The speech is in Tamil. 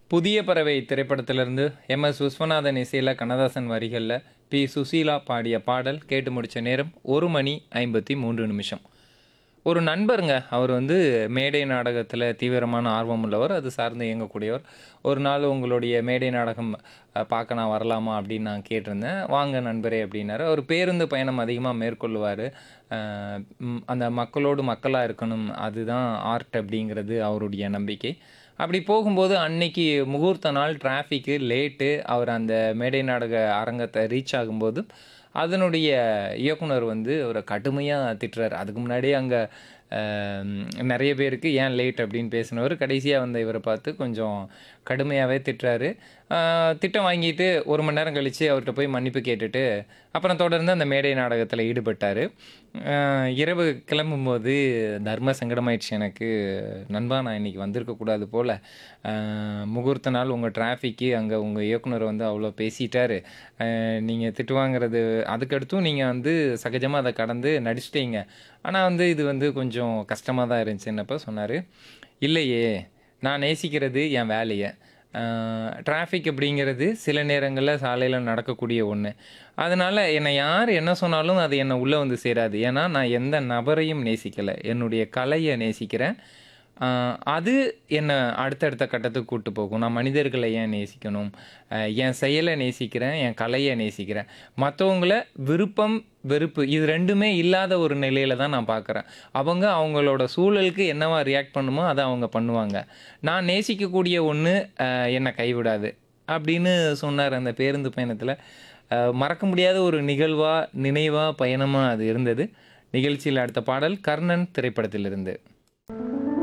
புதிய பறவை திரைப்படத்திலிருந்து எம் எஸ் விஸ்வநாதன் இசையில் கண்ணதாசன் வரிகளில் பி சுசீலா பாடிய பாடல் கேட்டு முடித்த நேரம் ஒரு மணி ஐம்பத்தி மூன்று நிமிஷம் ஒரு நண்பருங்க அவர் வந்து மேடை நாடகத்தில் தீவிரமான ஆர்வம் உள்ளவர் அது சார்ந்து இயங்கக்கூடியவர் ஒரு நாள் உங்களுடைய மேடை நாடகம் அஹ், பார்க்க நான் வரலாமா அப்படின்னு நான் கேட்டிருந்தேன் வாங்க நண்பரே அப்படின்னாரு அவர் பேருந்து பயணம் அதிகமாக மேற்கொள்ளுவார் அந்த மக்களோடு மக்களாக இருக்கணும் அதுதான் ஆர்ட் அப்படிங்கிறது அவருடைய நம்பிக்கை அப்படி போகும்போது அன்னைக்கு முகூர்த்த நாள் டிராஃபிக்கு லேட்டு அவர் அந்த மேடை நாடக அரங்கத்தை ரீச் ஆகும்போது அதனுடைய இயக்குனர் வந்து அவரை கடுமையாக திட்டுறாரு அதுக்கு முன்னாடியே அங்கே நிறைய பேருக்கு ஏன் லேட் அப்படின்னு பேசினவர் கடைசியாக வந்த இவரை பார்த்து கொஞ்சம் கடுமையாகவே திட்டுறாரு ஆஹ் திட்டம் வாங்கிட்டு ஒரு மணி நேரம் கழித்து அவர்கிட்ட போய் மன்னிப்பு கேட்டுட்டு அப்புறம் தொடர்ந்து அந்த மேடை நாடகத்தில் ஈடுபட்டார் ஆஹ் இரவு கிளம்பும்போது தர்ம சங்கடமாயிடுச்சு எனக்கு நண்பா நான் இன்னைக்கு வந்திருக்கக்கூடாது போல் முகூர்த்த நாள் உங்கள் டிராஃபிக்கு அங்கே உங்கள் இயக்குனர் வந்து அவ்வளோ பேசிட்டாரு நீங்கள் திட்டு வாங்குறது அதுக்கடுத்தும் நீங்கள் வந்து சகஜமாக அதை கடந்து நடிச்சிட்டீங்க ஆனால் வந்து இது வந்து கொஞ்சம் கஷ்டமாக தான் இருந்துச்சுன்னப்ப சொன்னார் இல்லையே நான் நேசிக்கிறது என் வேலையை டிராஃபிக் அப்படிங்கிறது சில நேரங்களில் சாலையில் நடக்கக்கூடிய ஒன்று அதனால் என்னை யார் என்ன சொன்னாலும் அது என்னை உள்ளே வந்து சேராது ஏன்னா நான் எந்த நபரையும் நேசிக்கலை என்னுடைய கலையை நேசிக்கிறேன் ஆஹ் அது என்னை அடுத்தடுத்த கட்டத்துக்கு கூட்டு போகும் நான் மனிதர்களை ஏன் நேசிக்கணும் ஆஹ் என் செயலை நேசிக்கிறேன் என் கலையை நேசிக்கிறேன் மற்றவங்கள விருப்பம் வெறுப்பு இது ரெண்டுமே இல்லாத ஒரு நிலையில தான் நான் பார்க்குறேன் அவங்க அவங்களோட சூழலுக்கு என்னவா ரியாக்ட் பண்ணுமோ அதை அவங்க பண்ணுவாங்க நான் நேசிக்கக்கூடிய ஒன்று என்னை கைவிடாது அப்படின்னு சொன்னார் அந்த பேருந்து பயணத்தில் மறக்க முடியாத ஒரு நிகழ்வா நினைவா பயணமாக அது இருந்தது நிகழ்ச்சியில் அடுத்த பாடல் கர்ணன் திரைப்படத்திலிருந்து